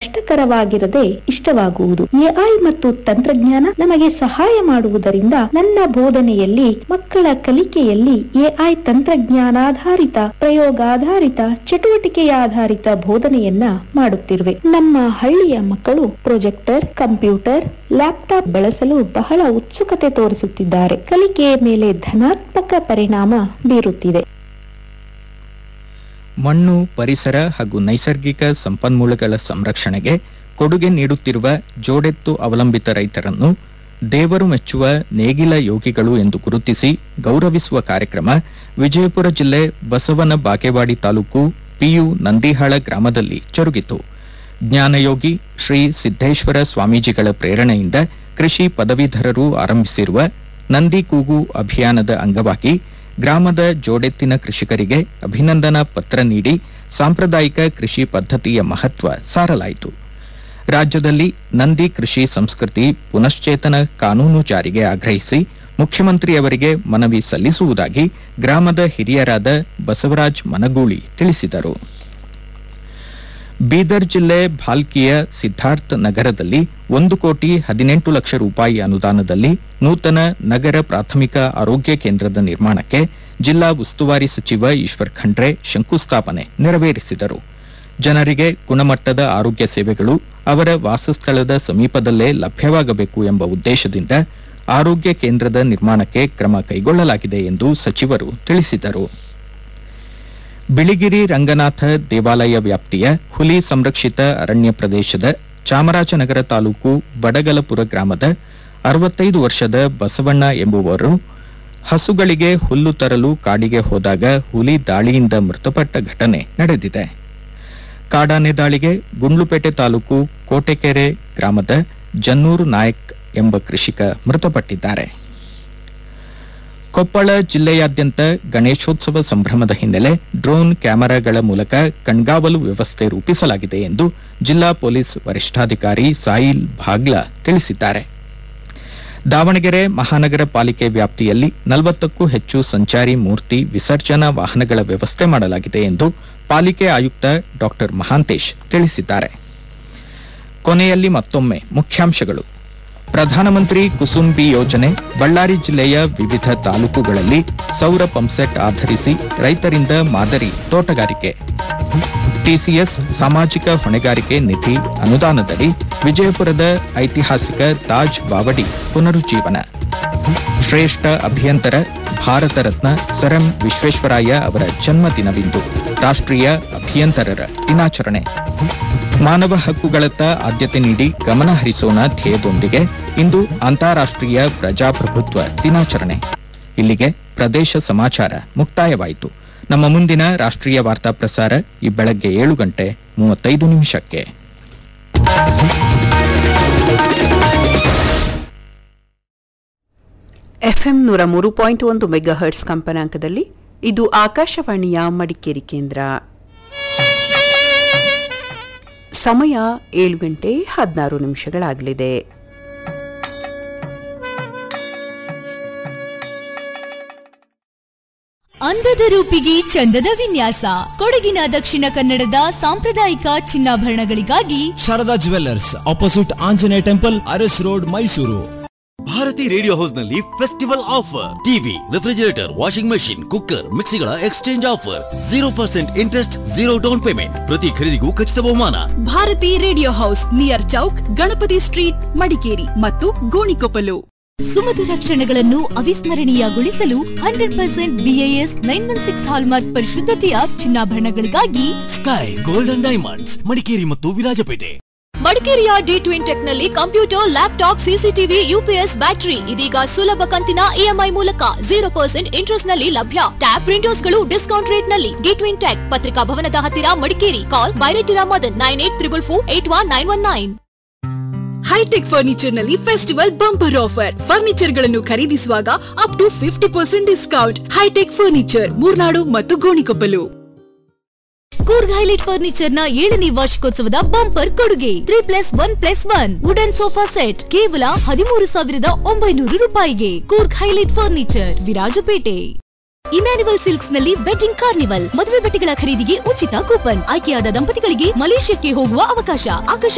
ಕಷ್ಟಕರವಾಗಿರದೆ ಇಷ್ಟವಾಗುವುದು AI ಮತ್ತು ತಂತ್ರಜ್ಞಾನ ನಮಗೆ ಸಹಾಯ ಮಾಡುವುದರಿಂದ ನನ್ನ ಬೋಧನೆಯಲ್ಲಿ ಮಕ್ಕಳ ಕಲಿಕೆಯಲ್ಲಿ ಎಐ ತಂತ್ರಜ್ಞಾನಾಧಾರಿತ ಪ್ರಯೋಗಾಧಾರಿತ ಚಟುವಟಿಕೆಯಾಧಾರಿತ ಬೋಧನೆಯನ್ನ ಮಾಡುತ್ತಿರುವೆ ನಮ್ಮ ಹಳ್ಳಿಯ ಮಕ್ಕಳು ಪ್ರೊಜೆಕ್ಟರ್ ಕಂಪ್ಯೂಟರ್ ಲ್ಯಾಪ್ಟಾಪ್ ಬಳಸಲು ಬಹಳ ಉತ್ಸುಕತೆ ತೋರಿಸುತ್ತಿದ್ದಾರೆ ಕಲಿಕೆಯ ಮೇಲೆ ಧನಾತ್ಮಕ ಪರಿಣಾಮ ಬೀರುತ್ತಿದೆ ಮಣ್ಣು ಪರಿಸರ ಹಾಗೂ ನೈಸರ್ಗಿಕ ಸಂಪನ್ಮೂಲಗಳ ಸಂರಕ್ಷಣೆಗೆ ಕೊಡುಗೆ ನೀಡುತ್ತಿರುವ ಜೋಡೆತ್ತು ಅವಲಂಬಿತ ರೈತರನ್ನು ದೇವರು ಮೆಚ್ಚುವ ನೇಗಿಲ ಯೋಗಿಗಳು ಎಂದು ಗುರುತಿಸಿ ಗೌರವಿಸುವ ಕಾರ್ಯಕ್ರಮ ವಿಜಯಪುರ ಜಿಲ್ಲೆ ಬಸವನ ಬಾಗೇವಾಡಿ ತಾಲೂಕು ಪಿಯು ನಂದಿಹಾಳ ಗ್ರಾಮದಲ್ಲಿ ಜರುಗಿತು ಜ್ಞಾನಯೋಗಿ ಶ್ರೀ ಸಿದ್ದೇಶ್ವರ ಸ್ವಾಮೀಜಿಗಳ ಪ್ರೇರಣೆಯಿಂದ ಕೃಷಿ ಪದವೀಧರರು ಆರಂಭಿಸಿರುವ ನಂದಿ ಕೂಗು ಅಭಿಯಾನದ ಅಂಗವಾಗಿ ಗ್ರಾಮದ ಜೋಡೆತ್ತಿನ ಕೃಷಿಕರಿಗೆ ಅಭಿನಂದನಾ ಪತ್ರ ನೀಡಿ ಸಾಂಪ್ರದಾಯಿಕ ಕೃಷಿ ಪದ್ಧತಿಯ ಮಹತ್ವ ಸಾರಲಾಯಿತು ರಾಜ್ಯದಲ್ಲಿ ನಂದಿ ಕೃಷಿ ಸಂಸ್ಕೃತಿ ಪುನಶ್ಚೇತನ ಕಾನೂನು ಜಾರಿಗೆ ಆಗ್ರಹಿಸಿ ಮುಖ್ಯಮಂತ್ರಿಯವರಿಗೆ ಮನವಿ ಸಲ್ಲಿಸುವುದಾಗಿ ಗ್ರಾಮದ ಹಿರಿಯರಾದ ಬಸವರಾಜ್ ಮನಗೂಳಿ ತಿಳಿಸಿದರು ಬೀದರ್ ಜಿಲ್ಲೆ ಭಾಲ್ಕಿಯ ಸಿದ್ಧಾರ್ಥ್ ನಗರದಲ್ಲಿ ಒಂದು ಕೋಟಿ ಹದಿನೆಂಟು ಲಕ್ಷ ರೂಪಾಯಿ ಅನುದಾನದಲ್ಲಿ ನೂತನ ನಗರ ಪ್ರಾಥಮಿಕ ಆರೋಗ್ಯ ಕೇಂದ್ರದ ನಿರ್ಮಾಣಕ್ಕೆ ಜಿಲ್ಲಾ ಉಸ್ತುವಾರಿ ಸಚಿವ ಈಶ್ವರ್ ಖಂಡ್ರೆ ಶಂಕುಸ್ಥಾಪನೆ ನೆರವೇರಿಸಿದರು ಜನರಿಗೆ ಗುಣಮಟ್ಟದ ಆರೋಗ್ಯ ಸೇವೆಗಳು ಅವರ ವಾಸಸ್ಥಳದ ಸಮೀಪದಲ್ಲೇ ಲಭ್ಯವಾಗಬೇಕು ಎಂಬ ಉದ್ದೇಶದಿಂದ ಆರೋಗ್ಯ ಕೇಂದ್ರದ ನಿರ್ಮಾಣಕ್ಕೆ ಕ್ರಮ ಕೈಗೊಳ್ಳಲಾಗಿದೆ ಎಂದು ಸಚಿವರು ತಿಳಿಸಿದರು ಬಿಳಿಗಿರಿ ರಂಗನಾಥ ದೇವಾಲಯ ವ್ಯಾಪ್ತಿಯ ಹುಲಿ ಸಂರಕ್ಷಿತ ಅರಣ್ಯ ಪ್ರದೇಶದ ಚಾಮರಾಜನಗರ ತಾಲೂಕು ಬಡಗಲಪುರ ಗ್ರಾಮದ ಅರವತ್ತೈದು ವರ್ಷದ ಬಸವಣ್ಣ ಎಂಬುವರು ಹಸುಗಳಿಗೆ ಹುಲ್ಲು ತರಲು ಕಾಡಿಗೆ ಹೋದಾಗ ಹುಲಿ ದಾಳಿಯಿಂದ ಮೃತಪಟ್ಟ ಘಟನೆ ನಡೆದಿದೆ ಕಾಡಾನೆ ದಾಳಿಗೆ ಗುಂಡ್ಲುಪೇಟೆ ತಾಲೂಕು ಕೋಟೆಕೆರೆ ಗ್ರಾಮದ ಜನ್ನೂರು ನಾಯಕ್ ಎಂಬ ಕೃಷಿಕ ಮೃತಪಟ್ಟಿದ್ದಾರೆ ಕೊಪ್ಪಳ ಜಿಲ್ಲೆಯಾದ್ಯಂತ ಗಣೇಶೋತ್ಸವ ಸಂಭ್ರಮದ ಹಿನ್ನೆಲೆ ಡ್ರೋನ್ ಕ್ಯಾಮೆರಾಗಳ ಮೂಲಕ ಕಣ್ಗಾವಲು ವ್ಯವಸ್ಥೆ ರೂಪಿಸಲಾಗಿದೆ ಎಂದು ಜಿಲ್ಲಾ ಪೊಲೀಸ್ ವರಿಷ್ಠಾಧಿಕಾರಿ ಸಾಯಿಲ್ ಭಾಗ್ಲಾ ತಿಳಿಸಿದ್ದಾರೆ ದಾವಣಗೆರೆ ಮಹಾನಗರ ಪಾಲಿಕೆ ವ್ಯಾಪ್ತಿಯಲ್ಲಿ ನಲವತ್ತಕ್ಕೂ ಹೆಚ್ಚು ಸಂಚಾರಿ ಮೂರ್ತಿ ವಿಸರ್ಜನಾ ವಾಹನಗಳ ವ್ಯವಸ್ಥೆ ಮಾಡಲಾಗಿದೆ ಎಂದು ಪಾಲಿಕೆ ಆಯುಕ್ತ ಡಾ ಮಹಾಂತೇಶ್ ತಿಳಿಸಿದ್ದಾರೆ ಕೊನೆಯಲ್ಲಿ ಮತ್ತೊಮ್ಮೆ ಮುಖ್ಯಾಂಶಗಳು ಪ್ರಧಾನಮಂತ್ರಿ ಕುಸುಂಬಿ ಯೋಜನೆ ಬಳ್ಳಾರಿ ಜಿಲ್ಲೆಯ ವಿವಿಧ ತಾಲೂಕುಗಳಲ್ಲಿ ಸೌರ ಪಂಪ್ಸೆಟ್ ಆಧರಿಸಿ ರೈತರಿಂದ ಮಾದರಿ ತೋಟಗಾರಿಕೆ ಟಿಸಿಎಸ್ ಸಾಮಾಜಿಕ ಹೊಣೆಗಾರಿಕೆ ನಿಧಿ ಅನುದಾನದಡಿ ವಿಜಯಪುರದ ಐತಿಹಾಸಿಕ ತಾಜ್ ಬಾವಡಿ ಪುನರುಜ್ಜೀವನ ಶ್ರೇಷ್ಠ ಅಭಿಯಂತರ ಭಾರತ ರತ್ನ ಸರ್ ಎಂ ವಿಶ್ವೇಶ್ವರಾಯ ಅವರ ಜನ್ಮದಿನವಿಂದು ರಾಷ್ಟ್ರೀಯ ಅಭಿಯಂತರರ ದಿನಾಚರಣೆ ಮಾನವ ಹಕ್ಕುಗಳತ್ತ ಆದ್ಯತೆ ನೀಡಿ ಗಮನ ಹರಿಸೋಣ ಧ್ಯೇಯದೊಂದಿಗೆ ಇಂದು ಅಂತಾರಾಷ್ಟ್ರೀಯ ಪ್ರಜಾಪ್ರಭುತ್ವ ದಿನಾಚರಣೆ ಇಲ್ಲಿಗೆ ಪ್ರದೇಶ ಸಮಾಚಾರ ಮುಕ್ತಾಯವಾಯಿತು ನಮ್ಮ ಮುಂದಿನ ರಾಷ್ಟ್ರೀಯ ವಾರ್ತಾ ಪ್ರಸಾರ ಈ ಬೆಳಗ್ಗೆ ಏಳು ಗಂಟೆ ಮೂವತ್ತೈದು ನಿಮಿಷಕ್ಕೆ ಎಫ್ಎಂ ನೂರ ಮೂರು ಪಾಯಿಂಟ್ ಒಂದು ಮೆಗಾಹರ್ಟ್ಸ್ ಕಂಪನಾಂಕದಲ್ಲಿ ಇದು ಆಕಾಶವಾಣಿಯ ಮಡಿಕೇರಿ ಕೇಂದ್ರ ಸಮಯ ಏಳು ಗಂಟೆ ಹದಿನಾರು ನಿಮಿಷಗಳಾಗಲಿದೆ ಅಂದದ ರೂಪಿಗೆ ಚಂದದ ವಿನ್ಯಾಸ ಕೊಡಗಿನ ದಕ್ಷಿಣ ಕನ್ನಡದ ಸಾಂಪ್ರದಾಯಿಕ ಚಿನ್ನಾಭರಣಗಳಿಗಾಗಿ Sharada jewellers opposite Anjaneya temple Aras road Mysuru Bharati radio house ನಲ್ಲಿ festival offer TV refrigerator washing machine cooker ಮಿಕ್ಸಿಗಳ exchange offer zero percent interest zero down payment ಪ್ರತಿ ಖರೀದಿಗೂ ಖಚಿತ ಬಹುಮಾನ Bharati radio house near chowk Ganapati street Madikeri ಮತ್ತು ಗೋಣಿಕೊಪ್ಪಲು ಸುಮಧುರ ಕ್ಷಣಗಳನ್ನು ಅವಿಸ್ಮರಣೀಯಗೊಳಿಸಲು hundred percent BIS nine one six hallmark ಪರಿಶುದ್ಧತೆಯ ಚಿನ್ನಾಭರಣಗಳಿಗಾಗಿ ಸ್ಕೈ ಗೋಲ್ಡನ್ ಡೈಮಂಡ್ಸ್ ಮಡಿಕೇರಿ ಮತ್ತು ವಿರಾಜಪೇಟೆ ಮಡಿಕೇರಿಯ ಡಿ ಟ್ವಿನ್ ಟೆಕ್ ನಲ್ಲಿ computer laptop CCTV UPS battery ಇದೀಗ ಸುಲಭ ಕಂತಿನ ಇಎಂಐ ಮೂಲಕ ಜೀರೋ ಪರ್ಸೆಂಟ್ ಇಂಟ್ರೆಸ್ಟ್ ನಲ್ಲಿ ಲಭ್ಯ ಟ್ಯಾಬ್ ಪ್ರಿಂಟರ್ಸ್ ಗಳು ಡಿಸ್ಕೌಂಟ್ ರೇಟ್ ನಲ್ಲಿ ಡಿ ಟ್ವಿನ್ ಟೆಕ್ ಪತ್ರಿಕಾ ಭವನದ ಹತ್ತಿರ ಮಡಿಕೇರಿ ಕಾಲ್ ಬೈರೇಟಿರಾ Madan nine eight triple four eight one nine one nine hitech furniture ನಲ್ಲಿ ಫೆಸ್ಟಿವಲ್ ಬಂಪರ್ ಆಫರ್ ಫರ್ನಿಚರ್ ಗಳನ್ನು ಖರೀದಿಸುವಾಗ up to fifty percent discount hitech furniture Murnadu ಮತ್ತು ಗೋಣಿಕೊಪ್ಪಲು ಕೂರ್ಗ್ ಹೈಲೈಟ್ ಫರ್ನಿಚರ್ ನ ಏಳನೇ ವಾರ್ಷಿಕೋತ್ಸವದ ಬಂಪರ್ ಕೊಡುಗೆ three plus one plus one wooden sofa set ಕೇವಲ ಹದಿಮೂರು ಸಾವಿರದ ಒಂಬೈನೂರು ರೂಪಾಯಿಗೆ Coorg highlight furniture Virajpet Emmanuel silks ನಲ್ಲಿ ವೆಡ್ಡಿಂಗ್ ಕಾರ್ನಿವಲ್ ಮದುವೆ ಬಟ್ಟೆಗಳ ಖರೀದಿಗೆ ಉಚಿತ ಕೂಪನ್ ಆಯ್ಕೆಯಾದ ದಂಪತಿಗಳಿಗೆ ಮಲೇಷ್ಯಾಕ್ಕೆ ಹೋಗುವ ಅವಕಾಶ ಆಕರ್ಷಕ